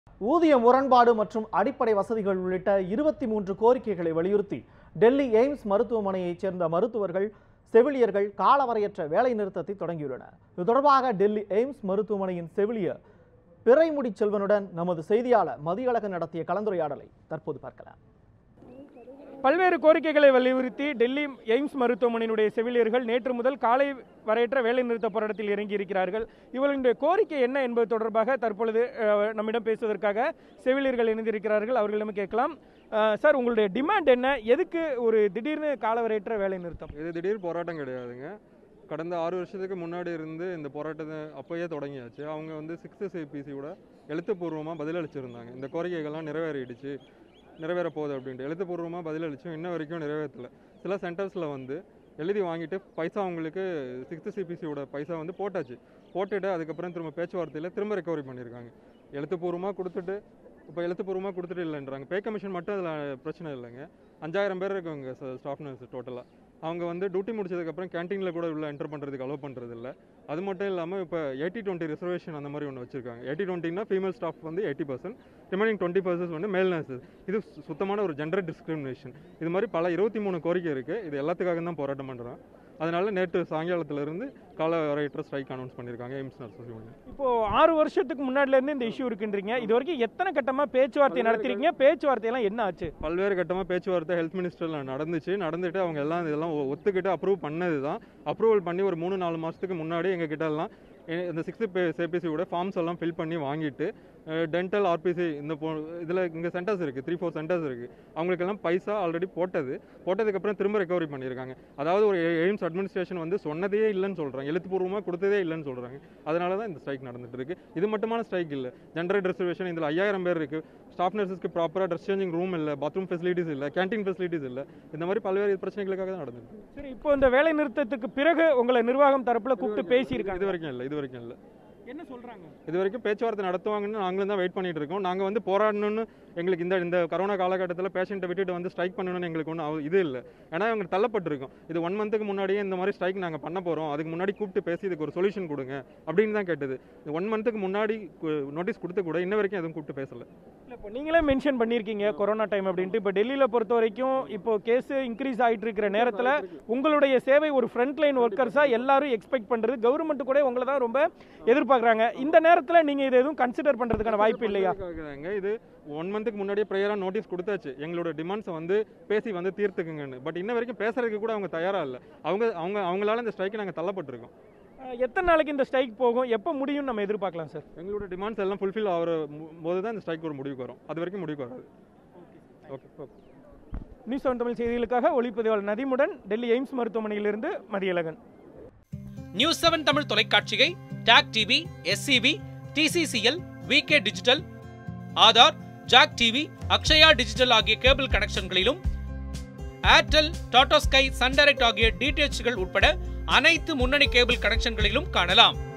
ஊதிய முரண்பாடு மற்றும் அடிப்படை வசதிகள் உள்ளிட்ட இருபத்தி மூன்று கோரிக்கைகளை வலியுறுத்தி டெல்லி எய்ம்ஸ் மருத்துவமனையைச் சேர்ந்த மருத்துவர்கள் செவிலியர்கள் காலவரையற்ற வேலை நிறுத்தத்தை தொடங்கியுள்ளனர் இது தொடர்பாக டெல்லி எய்ம்ஸ் மருத்துவமனையின் செவிலியர் பிறைமுடி செல்வனுடன் நமது செய்தியாளர் மதியழகன் நடத்திய கலந்துரையாடலை தற்போது பார்க்கலாம் பல்வேறு கோரிக்கைகளை வலியுறுத்தி டெல்லி எய்ம்ஸ் மருத்துவமனையினுடைய செவிலியர்கள் நேற்று முதல் காலை வரையற்ற வேலைநிறுத்த போராட்டத்தில் இறங்கியிருக்கிறார்கள் இவர்களுடைய கோரிக்கை என்ன என்பது தொடர்பாக தற்பொழுது அஹ், நம்மிடம் பேசுவதற்காக செவிலியர்கள் இணைந்திருக்கிறார்கள் அவர்களிடம் கேட்கலாம் அஹ், சார் உங்களுடைய டிமாண்ட் என்ன எதுக்கு ஒரு திடீர்னு காலவரையற்ற வேலை நிறுத்தம் இது திடீர் போராட்டம் கிடையாதுங்க கடந்த ஆறு வருஷத்துக்கு முன்னாடி இருந்து இந்த போராட்டத்தை அப்போயே தொடங்கியாச்சு அவங்க வந்து சிக்ஸ்த்து சிபிசியோட எழுத்துப்பூர்வமாக பதிலளிச்சிருந்தாங்க இந்த கோரிக்கைகள்லாம் நிறைவேறிடுச்சு நிறைவேற போகுது அப்படின்ட்டு எழுத்துப்பூர்வமாக பதிலளிச்சும் இன்ன வரைக்கும் நிறைவேற்றல சில சென்டர்ஸில் வந்து எழுதி வாங்கிட்டு பைசா அவங்களுக்கு சிக்ஸ்த்து சிபிசியோட பைசா வந்து போட்டாச்சு போட்டுட்டு அதுக்கப்புறம் திரும்ப பேச்சுவார்த்தையில் திரும்ப ரெக்கவரி பண்ணியிருக்காங்க எழுத்துப்பூர்வமாக கொடுத்துட்டு இப்போ எழுத்துப்பூர்வமாக கொடுத்துட்டு இல்லைன்றாங்க பே கமிஷன் மட்டும் அதில் பிரச்சனை இல்லைங்க அஞ்சாயிரம் பேர் இருக்காங்க ஸ்டாஃப் நர்ஸ் டோட்டலாக அவங்க வந்து டியூட்டி முடிச்சதுக்கப்புறம் கேன்டீனில் கூட உள்ள என்டர் பண்ணுறதுக்கு அலோவ் பண்ணுறது இல்லை அது மட்டும் இல்லாமல் இப்போ எயிட்டி டுவெண்ட்டி ரிசர்வேஷன் அந்த மாதிரி ஒன்று வச்சிருக்காங்க எயிட்டி டுவெண்ட்டினா ஃபீமேல் ஸ்டாஃப் வந்து eighty percent remaining twenty percent வந்து மேல் நர்சஸ் இது சு- சுத்தமான ஒரு ஜெண்டர் டிஸ்கிரிமினேஷன் இது மாதிரி பல இருபத்தி மூணு கோரிக்கை இருக்குது இது எல்லாத்துக்காக தான் போராட்டம் பண்ணுறோம் அதனால நேற்று சாயங்காலத்திலிருந்து கால வரையற்ற ஸ்ட்ரைக் அனௌன்ஸ் பண்ணியிருக்காங்க எய்ம்ஸ் நர்சஸ் யூனியன் இப்போ ஆறு வருஷத்துக்கு முன்னாடில இருந்து இந்த இஷ்யூ இருக்குன்றீங்க இது வரைக்கும் எத்தனை கட்டமா பேச்சுவார்த்தை நடத்திருக்கீங்க பேச்சுவார்த்தையெல்லாம் என்ன ஆச்சு பல்வேறு கட்டமாக பேச்சுவார்த்தை ஹெல்த் மினிஸ்டரில் நடந்துச்சு நடந்துட்டு அவங்க எல்லாம் இதெல்லாம் ஒ- ஒத்துக்கிட்டு அப்ரூவ் பண்ணது தான் அப்ரூவல் பண்ணி ஒரு மூணு நாலு மாதத்துக்கு முன்னாடி எங்கள் கிட்ட எல்லாம் எ- இந்த சிக்ஸ்த்து சேபிசியோட ஃபார்ம்ஸ் எல்லாம் ஃபில் பண்ணி வாங்கிட்டு டென்டல் ஆர்பிசி இந்த போ இதில் இங்கே சென்டர்ஸ் இருக்குது த்ரீ ஃபோர் சென்டர்ஸ் இருக்குது அவங்களுக்கெல்லாம் பைசா ஆல்ரெடி போட்டது போட்டதுக்கப்புறம் திரும்ப ரெக்கவரி பண்ணியிருக்காங்க அதாவது ஒரு எய்ம்ஸ் அட்மினிஸ்ட்ரேஷன் வந்து சொன்னதே இல்லைன்னு சொல்கிறாங்க எழுத்துப்பூர்வமாக கொடுத்ததே இல்லைன்னு சொல்கிறாங்க அதனால தான் இந்த ஸ்ட்ரைக் நடந்துட்டு இருக்கு இது மட்டுமான ஸ்ட்ரைக் இல்லை ஜென்ரல் ரிசர்வேஷன் இதில் ஐயாயிரம் பேர் இருக்குது ஸ்டாஃப் நர்சஸ்க்கு ப்ராப்பராக ட்ரெஸ் சேஞ்சிங் ரூம் இல்லை பாத்ரூம் ஃபெசிலிட்டிஸ் இல்லை கேண்டீன் ஃபெசிலிட்டிஸ் இல்லை இந்த மாதிரி பல்வேறு பிரச்சனைகளுக்காக தான் நடந்துட்டு இருக்கு. சரி இப்போ இந்த வேலை நிறுத்தத்துக்கு பிறகு உங்களை நிர்வாகம் தரப்புல கூப்பிட்டு பேசியிருக்காங்க இது வரைக்கும் இல்லை இது வரைக்கும் இல்லை என்ன சொல்றாங்க இது வரைக்கும் பேச்சுவார்த்தை நடத்துவாங்கன்னு நாங்களும் தான் வெயிட் பண்ணிட்டு இருக்கோம் நாங்கள் வந்து போராடணும்னு எங்களுக்கு இந்த இந்த கரோனா காலகட்டத்தில் பேஷண்ட்டை விட்டுட்டு வந்து ஸ்ட்ரைக் பண்ணணும்னு எங்களுக்கு ஒன்றும் இது இல்லை ஏன்னா எங்களுக்கு தள்ளப்பட்டிருக்கோம் இது ஒன் மந்த்துக்கு முன்னாடியே இந்த மாதிரி ஸ்ட்ரைக் நாங்கள் பண்ண போகிறோம் அதுக்கு முன்னாடி கூப்பிட்டு பேசி இதுக்கு ஒரு சொல்யூஷன் கொடுங்க அப்படின்னு தான் கேட்டது ஒன் மந்த்துக்கு முன்னாடி நோட்டீஸ் கொடுத்து கூட இன்ன வரைக்கும் எதுவும் கூப்பிட்டு பேசல இல்ல இப்போ நீங்களே மென்ஷன் பண்ணியிருக்கீங்க கொரோனா டைம் அப்படின்ட்டு இப்போ டெல்லியில பொறுத்த வரைக்கும் இப்போ கேஸ் இன்க்ரீஸ் ஆயிட்டு இருக்கிற நேரத்துல உங்களுடைய சேவை ஒரு ஃப்ரண்ட் லைன் ஒர்க்கர்ஸா எல்லாரும் எக்ஸ்பெக்ட் பண்றது கவர்மெண்ட் கூட உங்களை தான் ரொம்ப எதிர்பார்க்கறாங்க இந்த நேரத்துல நீங்க இதை எதுவும் கன்சிடர் பண்றதுக்கான வாய்ப்பு இல்லையா பண்றதுக்காகதாங்க. இது ஒன் மந்த்துக்கு முன்னாடியே ப்ரேயராக நோட்டீஸ் கொடுத்தாச்சு எங்களோட டிமாண்ட்ஸை வந்து பேசி வந்து தீர்த்துக்குங்கன்னு பட் இன்ன வரைக்கும் பேசுறதுக்கு கூட அவங்க தயாரா இல்லை அவங்க அவங்க அவங்களால இந்த ஸ்ட்ரைக்கு நாங்கள் தள்ளப்பட்டிருக்கோம் அஹ் எத்தனை நாளைக்கு இந்த ஸ்ட்ரைக் போகும் எப்போ முடியும் நம்ம எதிர்பார்க்கலாம் சார் எங்களோட டிமாண்ட்ஸ் எல்லாம் ஃபுல்ஃபில் ஆகிற போது தான் இந்த ஸ்ட்ரைக் ஒரு முடிவுக்கு வரும் அது வரைக்கும் முடிவுக்கு வராது okay okay news seven Tamil செய்திகளுக்காக ஒளிப்பதிவாளர் நதிமுடன் டெல்லி எய்ம்ஸ் மருத்துவமனையிலிருந்து மதியழகன் நியூஸ் செவன் தமிழ் தொலைக்காட்சியை டாக் TV SCV TCCL VK digital Aadhaar Jack TV Akshaya digital ஆகிய கேபிள் கனெக்ஷன்களிலும் Airtel Tata Sky Sun Direct ஆகிய டிடிஎச்கள் உட்பட அனைத்து முன்னணி கேபிள் கனெக்ஷன்களிலும் காணலாம்